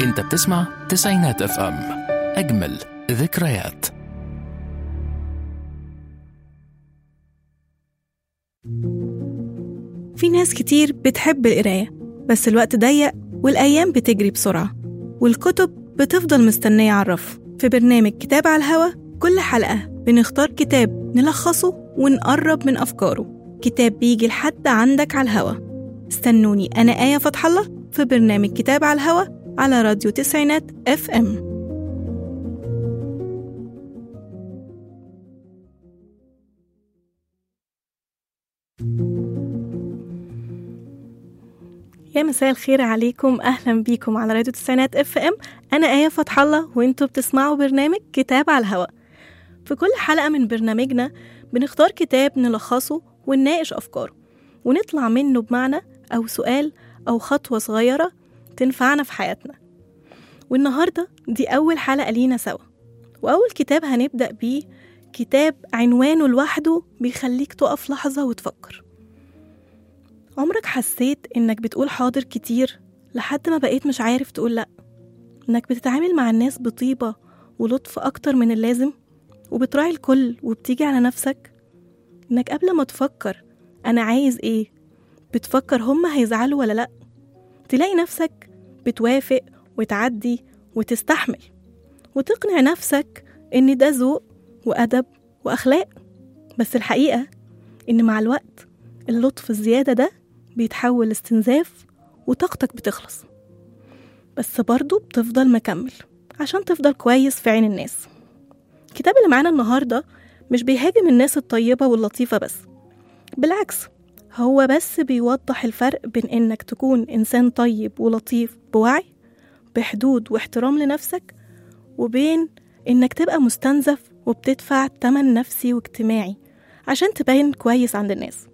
انت بتسمع تسعينات اف ام اجمل ذكريات في ناس كتير بتحب القراية بس الوقت ضيق والأيام بتجري بسرعة والكتب بتفضل مستنية على الرف في برنامج كتاب على الهوا كل حلقة بنختار كتاب نلخصه ونقرب من أفكاره كتاب بيجي لحد عندك على الهوا استنوني أنا آية فتح الله في برنامج كتاب على الهوا على راديو تسعينات اف ام يا مساء الخير عليكم اهلا بيكم على راديو تسعينات اف ام انا ايه فتح الله وانتوا بتسمعوا برنامج كتاب على الهوا في كل حلقه من برنامجنا بنختار كتاب نلخصه ونناقش افكاره ونطلع منه بمعنى او سؤال او خطوه صغيره تنفعنا في حياتنا والنهارده دي اول حلقه لينا سوا واول كتاب هنبدا بيه كتاب عنوانه لوحده بيخليك تقف لحظه وتفكر عمرك حسيت إنك بتقول حاضر كتير لحد ما بقيت مش عارف تقول لأ إنك بتتعامل مع الناس بطيبة ولطف أكتر من اللازم وبتراعي الكل وبتيجي على نفسك إنك قبل ما تفكر أنا عايز إيه بتفكر هما هيزعلوا ولا لأ تلاقي نفسك بتوافق وتعدي وتستحمل وتقنع نفسك إن ده ذوق وأدب وأخلاق بس الحقيقة إن مع الوقت اللطف الزيادة ده بيتحول لاستنزاف وطاقتك بتخلص بس برضه بتفضل مكمل عشان تفضل كويس في عين الناس الكتاب اللي معانا النهاردة مش بيهاجم الناس الطيبة واللطيفة بس بالعكس هو بس بيوضح الفرق بين إنك تكون إنسان طيب ولطيف بوعي بحدود واحترام لنفسك وبين إنك تبقى مستنزف وبتدفع تمن نفسي واجتماعي عشان تبين كويس عند الناس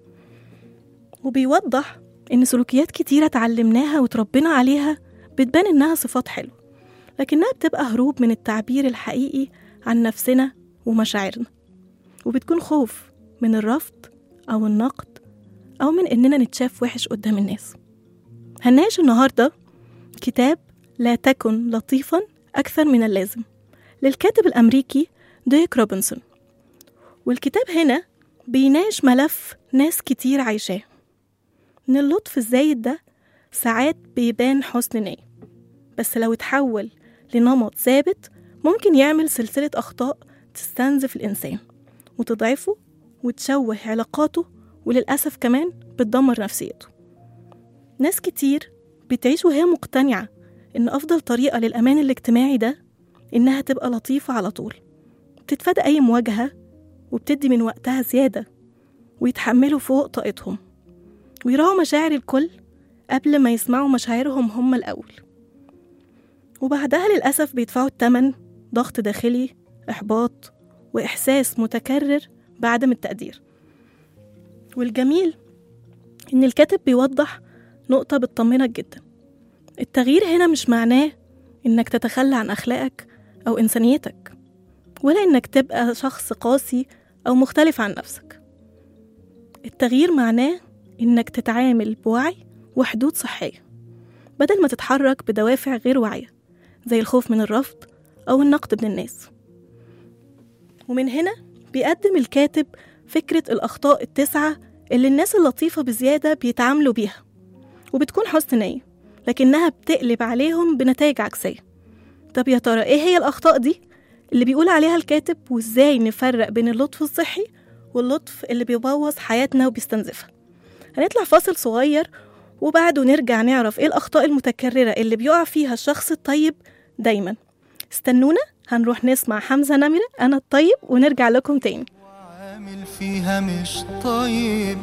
وبيوضح إن سلوكيات كتيرة اتعلمناها وتربينا عليها بتبان إنها صفات حلوة لكنها بتبقى هروب من التعبير الحقيقي عن نفسنا ومشاعرنا وبتكون خوف من الرفض أو النقد أو من إننا نتشاف وحش قدام الناس هنناقش النهاردة كتاب لا تكن لطيفا أكثر من اللازم للكاتب الأمريكي ديك روبنسون والكتاب هنا بيناقش ملف ناس كتير عايشاه إن اللطف الزايد ده ساعات بيبان حسن نية بس لو اتحول لنمط ثابت ممكن يعمل سلسلة أخطاء تستنزف الإنسان وتضعفه وتشوه علاقاته وللأسف كمان بتدمر نفسيته ناس كتير بتعيش وهي مقتنعة إن أفضل طريقة للأمان الاجتماعي ده إنها تبقى لطيفة على طول بتتفادى أي مواجهة وبتدي من وقتها زيادة ويتحملوا فوق طاقتهم ويراعوا مشاعر الكل قبل ما يسمعوا مشاعرهم هم الأول وبعدها للأسف بيدفعوا التمن ضغط داخلي إحباط وإحساس متكرر بعدم التقدير والجميل إن الكاتب بيوضح نقطة بتطمنك جدا التغيير هنا مش معناه إنك تتخلى عن أخلاقك أو إنسانيتك ولا إنك تبقى شخص قاسي أو مختلف عن نفسك التغيير معناه إنك تتعامل بوعي وحدود صحية بدل ما تتحرك بدوافع غير واعية زي الخوف من الرفض أو النقد من الناس ومن هنا بيقدم الكاتب فكرة الأخطاء التسعة اللي الناس اللطيفة بزيادة بيتعاملوا بيها وبتكون حسن نية لكنها بتقلب عليهم بنتائج عكسية طب يا ترى إيه هي الأخطاء دي اللي بيقول عليها الكاتب وإزاي نفرق بين اللطف الصحي واللطف اللي بيبوظ حياتنا وبيستنزفها هنطلع فاصل صغير وبعده نرجع نعرف ايه الأخطاء المتكررة اللي بيقع فيها الشخص الطيب دايما استنونا هنروح نسمع حمزة نمرة أنا الطيب ونرجع لكم تاني عامل فيها مش طيب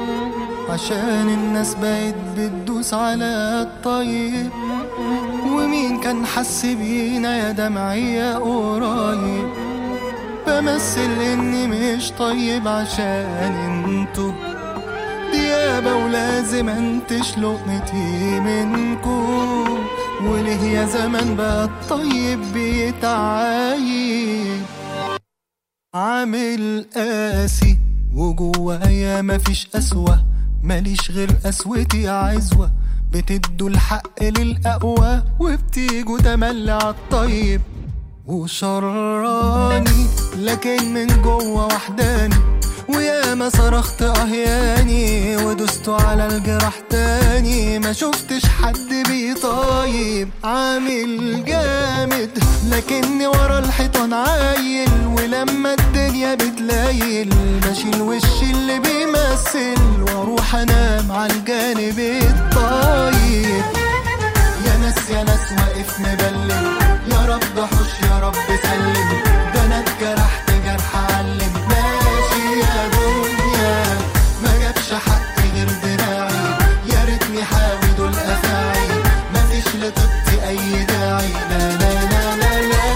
عشان الناس بقت بتدوس على الطيب ومين كان حس بينا يا دمعية قريب بمثل اني مش طيب عشان انتو ديابة ولازم انتش لقمتي منكو وليه يا زمان بقى الطيب بيتعايب عامل قاسي وجوايا مفيش قسوة ماليش غير قسوتي عزوة بتدوا الحق للأقوى وبتيجوا تملي عالطيب وشراني لكن من جوه وحداني وياما صرخت اهياني ودست على الجرح تاني ما شفتش حد بيطايب عامل جامد لكني ورا الحيطان عايل ولما الدنيا بتلايل بشيل وشي اللي بيمثل واروح انام على الجانب الطيب يا ناس يا ناس واقف مبلم يا رب حوش يا رب سلم ده انا اتجرحت جرح علم ماشي يا دنيا ما جابش حق غير دراعي يا ريتني حاوي دول افاعي مفيش لطيبتي اي داعي لا لا لا لا لا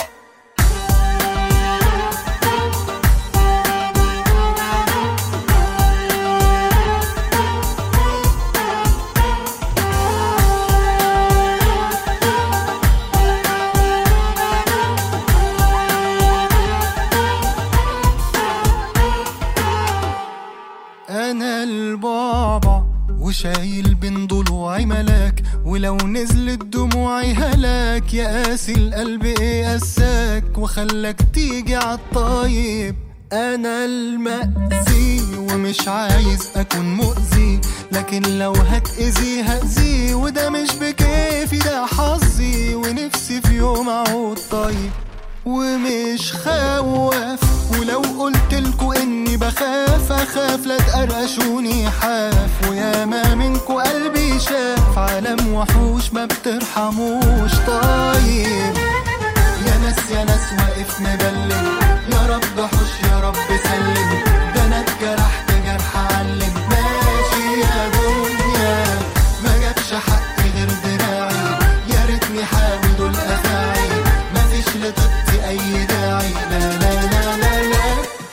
انا البعبع وشايل بين ضلوعي ملاك ولو نزلت دموعي هلاك يا قاسي القلب ايه قساك وخلاك تيجي عالطيب انا المأذي ومش عايز اكون مؤذي لكن لو هتأذي هأذي وده مش بكيفي ده حظي ونفسي في يوم اعود طيب ومش خواف ولو قلت لكم اني بخاف اخاف لا تقرقشوني حاف وياما منكو قلبي شاف عالم وحوش ما بترحموش طيب يا ناس يا ناس واقف مبلم يا رب حوش يا رب سلم ده انا اتجرحت جرح علم ماشي يا دنيا ما جابش حق غير دراعي يا ريتني حاوي دول افاعي مفيش لطيبتي اي داعي لا لا لا لا لا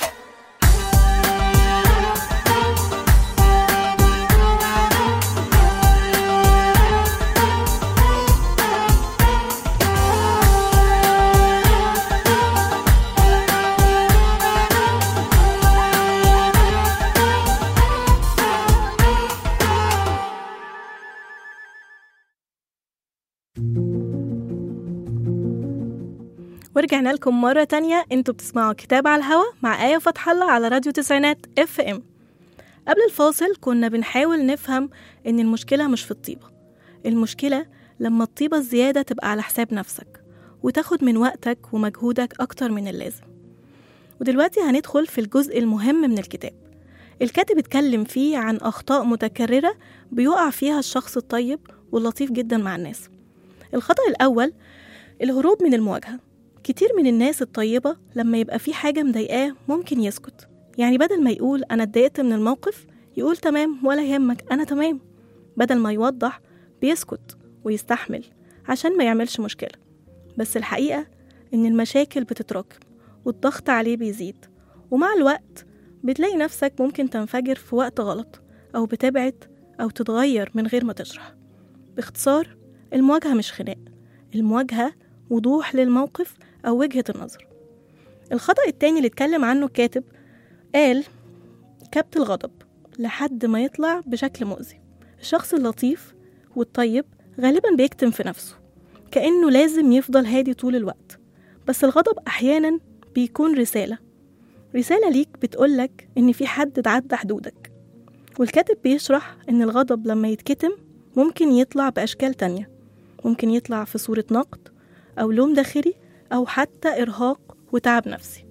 ورجعنا لكم مرة تانية انتوا بتسمعوا كتاب على الهوا مع آية فتح الله على راديو تسعينات اف ام قبل الفاصل كنا بنحاول نفهم ان المشكلة مش في الطيبة المشكلة لما الطيبة الزيادة تبقى على حساب نفسك وتاخد من وقتك ومجهودك أكتر من اللازم ودلوقتي هندخل في الجزء المهم من الكتاب الكاتب اتكلم فيه عن أخطاء متكررة بيقع فيها الشخص الطيب واللطيف جدا مع الناس الخطأ الأول الهروب من المواجهة كتير من الناس الطيبة لما يبقى في حاجة مضايقاه ممكن يسكت يعني بدل ما يقول أنا اتضايقت من الموقف يقول تمام ولا يهمك أنا تمام بدل ما يوضح بيسكت ويستحمل عشان ما يعملش مشكلة بس الحقيقة إن المشاكل بتتراكم والضغط عليه بيزيد ومع الوقت بتلاقي نفسك ممكن تنفجر في وقت غلط أو بتبعد أو تتغير من غير ما تشرح باختصار المواجهة مش خناق المواجهة وضوح للموقف أو وجهة النظر الخطأ التاني اللي اتكلم عنه الكاتب قال كبت الغضب لحد ما يطلع بشكل مؤذي الشخص اللطيف والطيب غالبا بيكتم في نفسه كأنه لازم يفضل هادي طول الوقت بس الغضب أحيانا بيكون رسالة رسالة ليك بتقولك إن في حد اتعدى حدودك والكاتب بيشرح إن الغضب لما يتكتم ممكن يطلع بأشكال تانية ممكن يطلع في صورة نقد أو لوم داخلي أو حتى إرهاق وتعب نفسي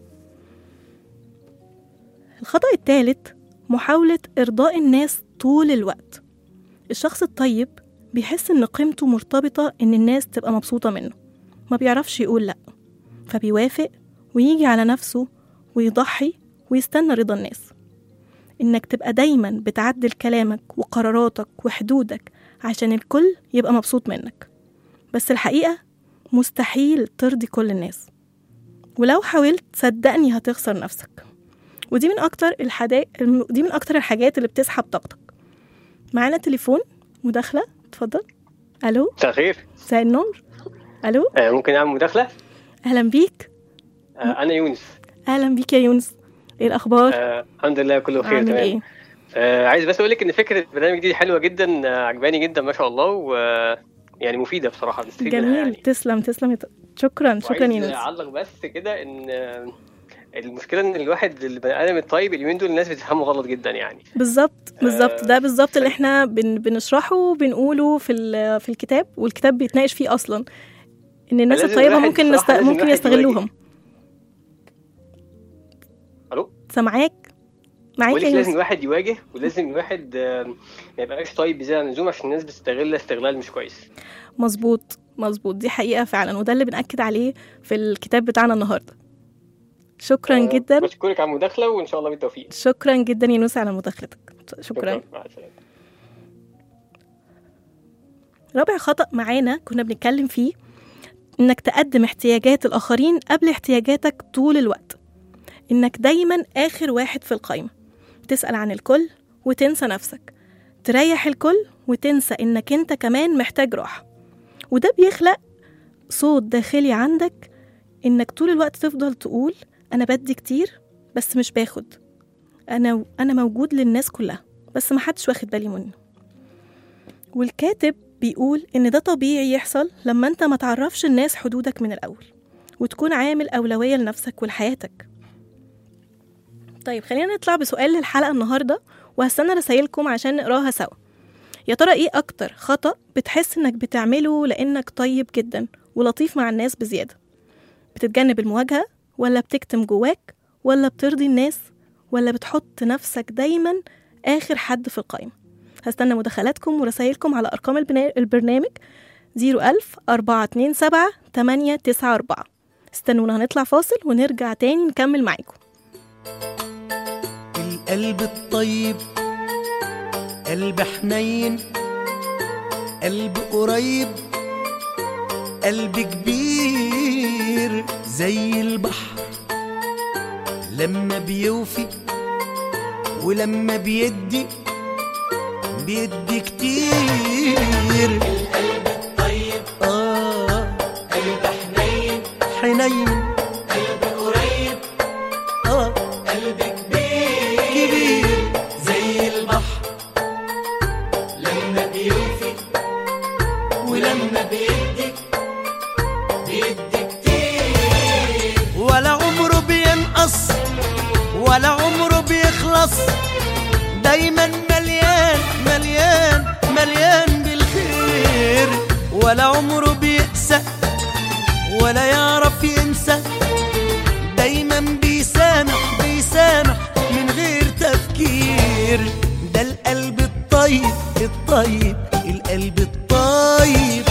الخطأ الثالث محاولة إرضاء الناس طول الوقت الشخص الطيب بيحس إن قيمته مرتبطة إن الناس تبقى مبسوطة منه ما بيعرفش يقول لأ فبيوافق ويجي على نفسه ويضحي ويستنى رضا الناس إنك تبقى دايما بتعدل كلامك وقراراتك وحدودك عشان الكل يبقى مبسوط منك بس الحقيقة مستحيل ترضي كل الناس ولو حاولت صدقني هتخسر نفسك ودي من اكتر الحدا... الم- دي من اكتر الحاجات اللي بتسحب طاقتك معانا تليفون مداخلة اتفضل الو مساء الخير مساء النور الو آه، ممكن اعمل مداخله اهلا بيك آه، انا يونس اهلا بيك يا يونس ايه الاخبار آه، الحمد لله كله خير عامل تمام ايه آه عايز بس اقول لك ان فكره البرنامج دي حلوه جدا آه، عجباني جدا ما شاء الله و يعني مفيده بصراحه بنستفيد منها جميل يعني تسلم تسلم يا ط- شكرا شكرا وعايز يا يونس اعلق بس كده ان آه، المشكله ان الواحد البني ادم الطيب اليومين دول الناس بتفهمه غلط جدا يعني بالظبط بالظبط آه، ده بالظبط اللي ف- احنا بن بنشرحه وبنقوله في ال- في الكتاب والكتاب بيتناقش فيه اصلا ان الناس فلازم الطيبه الواحد ممكن بصراحة نست... لازم ممكن الواحد يستغلوهم الو سامعاك معاك بقول يا لك لازم يوسف الواحد يواجه ولازم الواحد آه، ما يبقاش طيب بزياده عن اللزوم عشان الناس بتستغل استغلال مش كويس مظبوط مظبوط دي حقيقه فعلا وده اللي بنأكد عليه في الكتاب بتاعنا النهارده شكرا آه، جدا بشكرك على المداخله وان شاء الله بالتوفيق شكرا جدا يا نوسة على مداخلتك شكرا مع السلامه رابع خطأ معانا كنا بنتكلم فيه إنك تقدم احتياجات الآخرين قبل احتياجاتك طول الوقت إنك دايما آخر واحد في القايمة تسأل عن الكل وتنسى نفسك تريح الكل وتنسى إنك أنت كمان محتاج راحة وده بيخلق صوت داخلي عندك إنك طول الوقت تفضل تقول أنا بدي كتير بس مش باخد أنا أنا موجود للناس كلها بس محدش واخد بالي منه والكاتب بيقول إن ده طبيعي يحصل لما أنت ما تعرفش الناس حدودك من الأول وتكون عامل أولوية لنفسك ولحياتك طيب خلينا نطلع بسؤال للحلقة النهاردة وهستنى رسايلكم عشان نقراها سوا يا ترى إيه أكتر خطأ بتحس إنك بتعمله لأنك طيب جدا ولطيف مع الناس بزيادة بتتجنب المواجهة ولا بتكتم جواك ولا بترضي الناس ولا بتحط نفسك دايما آخر حد في القائمة هستنى مداخلاتكم ورسايلكم على أرقام البنا- البرنامج 01000 427 894 استنونا هنطلع فاصل ونرجع تاني نكمل معاكم القلب الطيب قلب حنين قلب قريب قلب كبير زي البحر لما بيوفي ولما بيدي بيدي كتير القلب الطيب اه قلب حنين حنين قلب قريب اه قلب كبير كبير زي البحر لما بيوفي ولما بيدي بيدي كتير ولا عمره بينقص ولا عمره بيخلص دايما مليان مليان مليان بالخير ولا عمره بيقسى ولا يعرف ينسى دايما بيسامح بيسامح من غير تفكير ده القلب الطيب الطيب القلب الطيب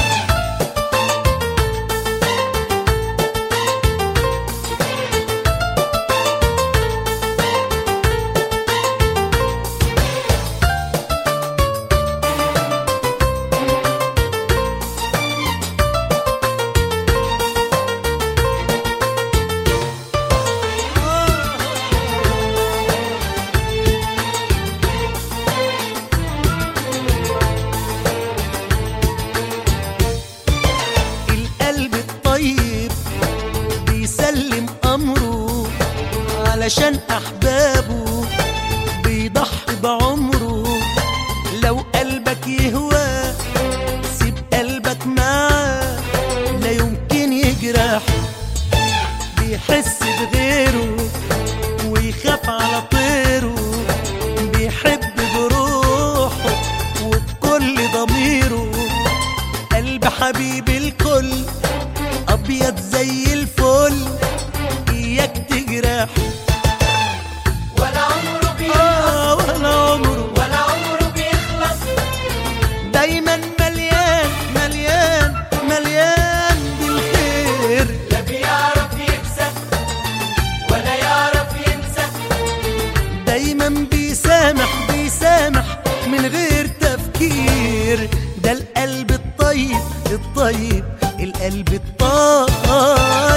القلب الطيب بيسلم أمره علشان أحبابه بيضحي بعمره لو قلبك يهوى سيب قلبك معاه لا يمكن يجرح بيحس بغيره ويخاف على طيره بيحب بروحه وبكل ضميره قلب حبيب الكل ابيض زي الفل اياك تجرح ولا عمره بيخلص ولا عمره ولا عمره بيخلص دايما مليان مليان مليان بالخير لا بيعرف يكسب ولا يعرف ينسى دايما بيسامح بيسامح من غير تفكير ده القلب الطيب الطيب القلب الطيب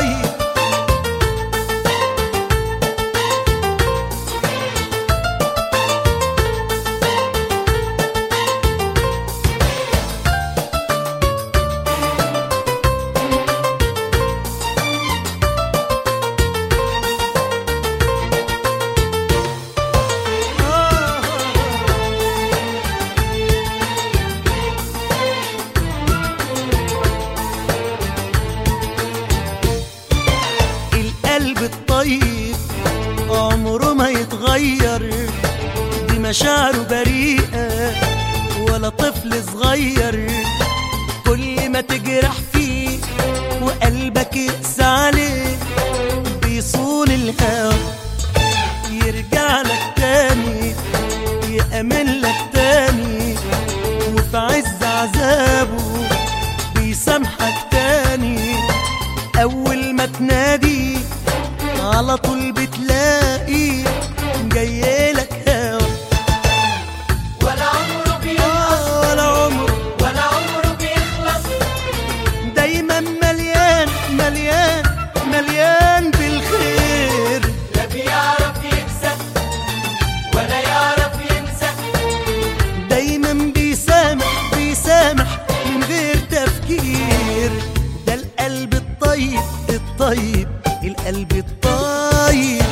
مشاعره بريئة ولا طفل صغير كل ما تجرح فيه وقلبك يقسى عليه بيصون الهوى يرجع لك تاني يأمن لك تاني وفي عز عذابه بيسامحك تاني أول ما تنادي على طول بتلاقي جايلك هوا ولا عمره بيخلص آه، ولا عمره ولا عمره بيخلص دايما مليان مليان مليان بالخير لا بيعرف يكسب ولا يعرف ينسى دايما بيسامح بيسامح من غير تفكير ده القلب الطيب الطيب القلب الطيب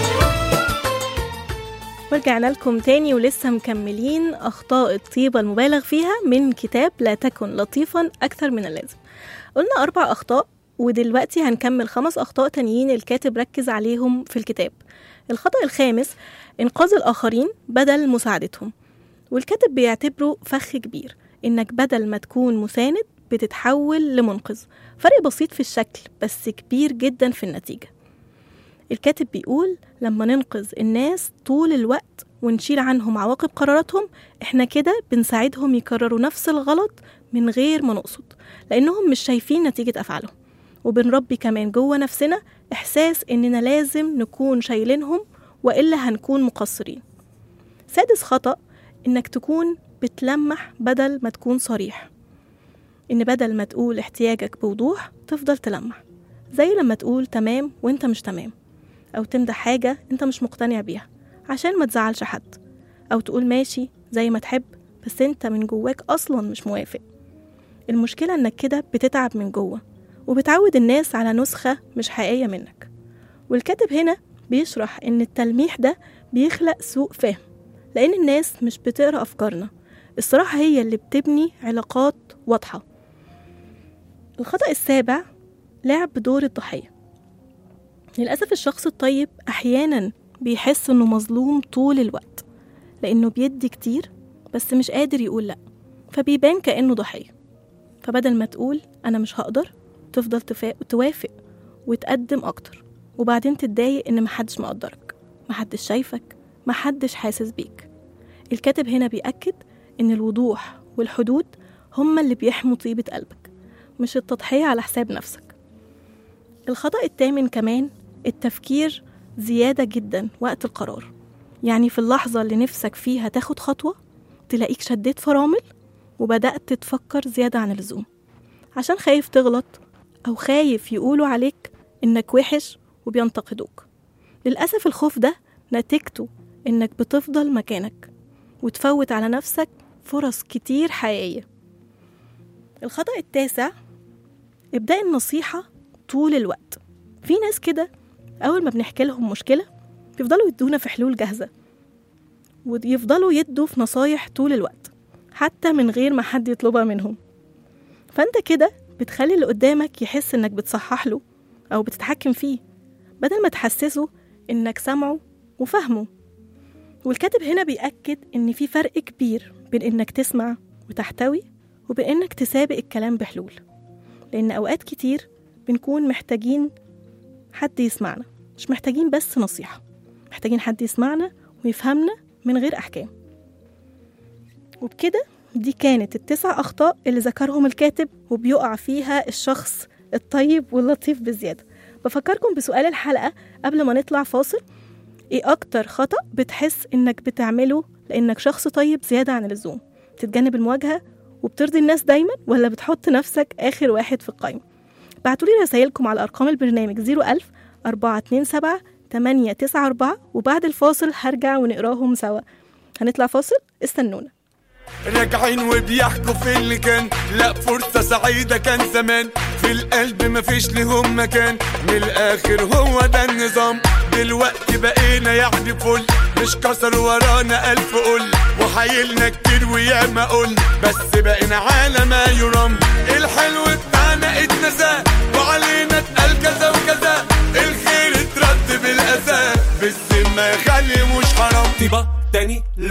ورجعنا لكم تاني ولسه مكملين أخطاء الطيبة المبالغ فيها من كتاب لا تكن لطيفا أكثر من اللازم قلنا أربع أخطاء ودلوقتي هنكمل خمس أخطاء تانيين الكاتب ركز عليهم في الكتاب الخطأ الخامس إنقاذ الآخرين بدل مساعدتهم والكاتب بيعتبره فخ كبير إنك بدل ما تكون مساند بتتحول لمنقذ فرق بسيط في الشكل بس كبير جدا في النتيجة الكاتب بيقول لما ننقذ الناس طول الوقت ونشيل عنهم عواقب قراراتهم احنا كده بنساعدهم يكرروا نفس الغلط من غير ما نقصد لانهم مش شايفين نتيجة افعالهم وبنربي كمان جوه نفسنا احساس اننا لازم نكون شايلينهم والا هنكون مقصرين سادس خطأ انك تكون بتلمح بدل ما تكون صريح ان بدل ما تقول احتياجك بوضوح تفضل تلمح زي لما تقول تمام وانت مش تمام أو تمدح حاجة أنت مش مقتنع بيها عشان ما تزعلش حد أو تقول ماشي زي ما تحب بس أنت من جواك أصلا مش موافق المشكلة إنك كده بتتعب من جوه وبتعود الناس على نسخة مش حقيقية منك والكاتب هنا بيشرح إن التلميح ده بيخلق سوء فهم لأن الناس مش بتقرأ أفكارنا الصراحة هي اللي بتبني علاقات واضحة الخطأ السابع لعب دور الضحية للأسف الشخص الطيب أحيانا بيحس إنه مظلوم طول الوقت لأنه بيدي كتير بس مش قادر يقول لأ فبيبان كأنه ضحية فبدل ما تقول أنا مش هقدر تفضل تفا... توافق وتقدم أكتر وبعدين تتضايق إن محدش مقدرك محدش شايفك محدش حاسس بيك الكاتب هنا بيأكد إن الوضوح والحدود هما اللي بيحموا طيبة قلبك مش التضحية على حساب نفسك الخطأ الثامن كمان التفكير زيادة جدا وقت القرار يعني في اللحظة اللي نفسك فيها تاخد خطوة تلاقيك شديت فرامل وبدأت تفكر زيادة عن اللزوم عشان خايف تغلط أو خايف يقولوا عليك إنك وحش وبينتقدوك للأسف الخوف ده نتيجته إنك بتفضل مكانك وتفوت على نفسك فرص كتير حقيقية الخطأ التاسع إبداء النصيحة طول الوقت في ناس كده أول ما بنحكي لهم مشكلة بيفضلوا يدونا في حلول جاهزة ويفضلوا يدوا في نصايح طول الوقت حتى من غير ما حد يطلبها منهم فأنت كده بتخلي اللي قدامك يحس إنك بتصحح له أو بتتحكم فيه بدل ما تحسسه إنك سامعه وفاهمه والكاتب هنا بيأكد إن في فرق كبير بين إنك تسمع وتحتوي وبين إنك تسابق الكلام بحلول لأن أوقات كتير بنكون محتاجين حد يسمعنا مش محتاجين بس نصيحة محتاجين حد يسمعنا ويفهمنا من غير أحكام وبكده دي كانت التسع أخطاء اللي ذكرهم الكاتب وبيقع فيها الشخص الطيب واللطيف بزيادة بفكركم بسؤال الحلقة قبل ما نطلع فاصل ايه أكتر خطأ بتحس إنك بتعمله لأنك شخص طيب زيادة عن اللزوم تتجنب المواجهة وبترضي الناس دايما ولا بتحط نفسك آخر واحد في القائمة بعتولي رسايلكم على أرقام البرنامج 01000 427 894 وبعد الفاصل هرجع ونقراهم سوا هنطلع فاصل استنونا راجعين وبيحكوا في اللي كان لا فرصة سعيدة كان زمان في القلب مفيش لهم مكان من الآخر هو ده النظام دلوقتي بقينا يعني فل مش كسر ورانا ألف قل وحايلنا كتير وياما قلنا بس بقينا على ما يرام الحلو بتاعنا اتنسى وعلينا اتقال كذا وكذا الخير اترد بالأذى بالذمة يا خلي مش حرام طيبة تاني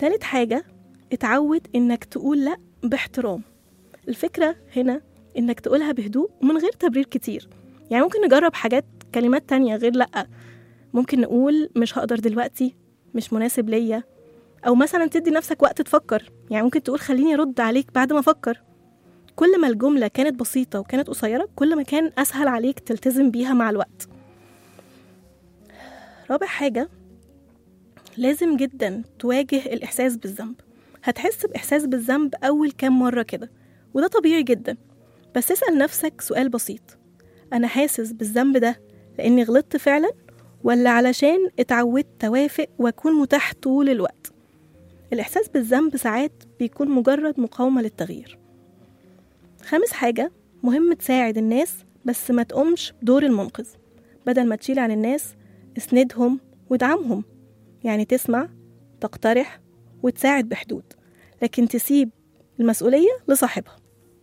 تالت حاجة اتعود إنك تقول لأ باحترام الفكرة هنا إنك تقولها بهدوء ومن غير تبرير كتير يعني ممكن نجرب حاجات كلمات تانية غير لأ ممكن نقول مش هقدر دلوقتي مش مناسب ليا أو مثلا تدي نفسك وقت تفكر يعني ممكن تقول خليني أرد عليك بعد ما أفكر كل ما الجملة كانت بسيطة وكانت قصيرة كل ما كان أسهل عليك تلتزم بيها مع الوقت رابع حاجة لازم جدا تواجه الإحساس بالذنب هتحس بإحساس بالذنب أول كام مرة كده وده طبيعي جدا بس اسأل نفسك سؤال بسيط أنا حاسس بالذنب ده لأني غلطت فعلا ولا علشان اتعودت أوافق وأكون متاح طول الوقت الإحساس بالذنب ساعات بيكون مجرد مقاومة للتغيير خامس حاجة مهم تساعد الناس بس ما تقومش بدور المنقذ بدل ما تشيل عن الناس اسندهم وادعمهم يعني تسمع تقترح وتساعد بحدود لكن تسيب المسؤولية لصاحبها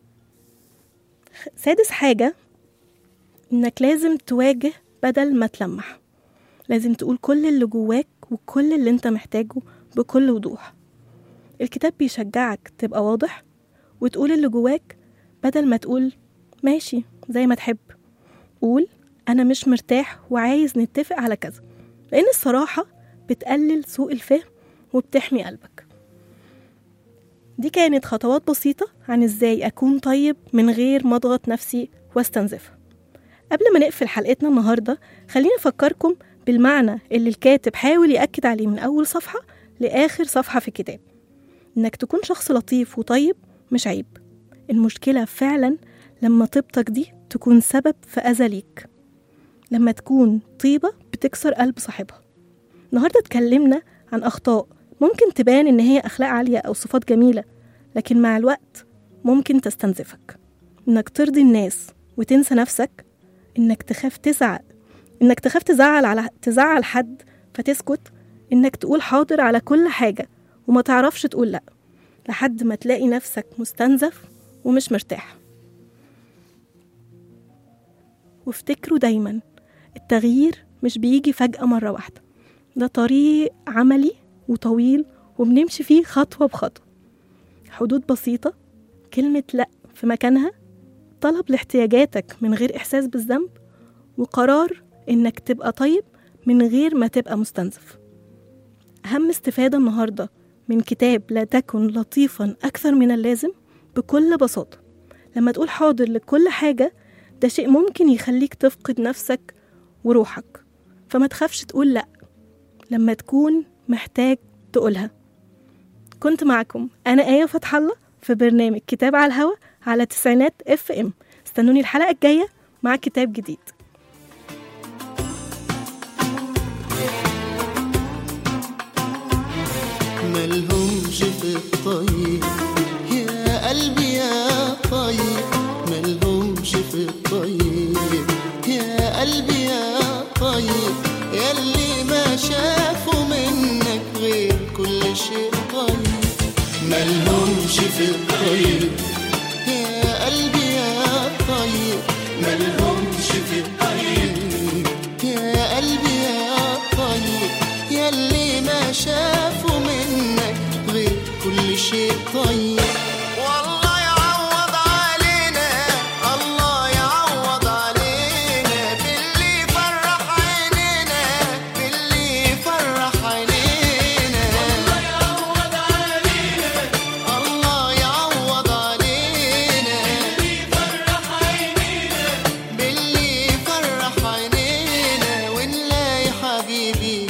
خ- سادس حاجة إنك لازم تواجه بدل ما تلمح لازم تقول كل اللي جواك وكل اللي انت محتاجه بكل وضوح الكتاب بيشجعك تبقى واضح وتقول اللي جواك بدل ما تقول ماشي زي ما تحب قول أنا مش مرتاح وعايز نتفق على كذا لأن الصراحة بتقلل سوء الفهم وبتحمي قلبك دي كانت خطوات بسيطة عن ازاي أكون طيب من غير ما أضغط نفسي واستنزفها قبل ما نقفل حلقتنا النهاردة خليني أفكركم بالمعنى اللي الكاتب حاول يأكد عليه من أول صفحة لآخر صفحة في الكتاب إنك تكون شخص لطيف وطيب مش عيب المشكلة فعلا لما طيبتك دي تكون سبب في أذى ليك لما تكون طيبة بتكسر قلب صاحبها النهاردة اتكلمنا عن أخطاء ممكن تبان إن هي أخلاق عالية أو صفات جميلة لكن مع الوقت ممكن تستنزفك إنك ترضي الناس وتنسى نفسك إنك تخاف تزعل إنك تخاف تزعل على تزعل حد فتسكت إنك تقول حاضر على كل حاجة وما تعرفش تقول لأ لحد ما تلاقي نفسك مستنزف ومش مرتاح وافتكروا دايما التغيير مش بيجي فجأة مرة واحدة ده طريق عملي وطويل وبنمشي فيه خطوة بخطوة حدود بسيطة كلمة لأ في مكانها طلب لاحتياجاتك من غير إحساس بالذنب وقرار إنك تبقى طيب من غير ما تبقى مستنزف أهم استفادة النهاردة من كتاب لا تكن لطيفا أكثر من اللازم بكل بساطة لما تقول حاضر لكل حاجة ده شيء ممكن يخليك تفقد نفسك وروحك فما تخافش تقول لأ لما تكون محتاج تقولها كنت معكم أنا آية فتح الله في برنامج كتاب على الهوا على تسعينات اف ام استنوني الحلقة الجاية مع كتاب جديد ملهمش في الطيب يا قلبي يا طيب ملهمش في الطيب يا قلبي يا طيب ياللي ما شافوا منك غير كل شيء طيب ملهمش في الطيب يا قلبي يا طيب ملهمش في الطيب يا قلبي يا طيب ياللي ما شافوا منك غير كل شيء طيب والله يعوض علينا الله يعوض علينا باللي فرح عينينا باللي فرح عينينا الله يعوض علينا الله يعوض علينا باللي فرح عينينا باللي فرح عينينا ونلاقي حبيبي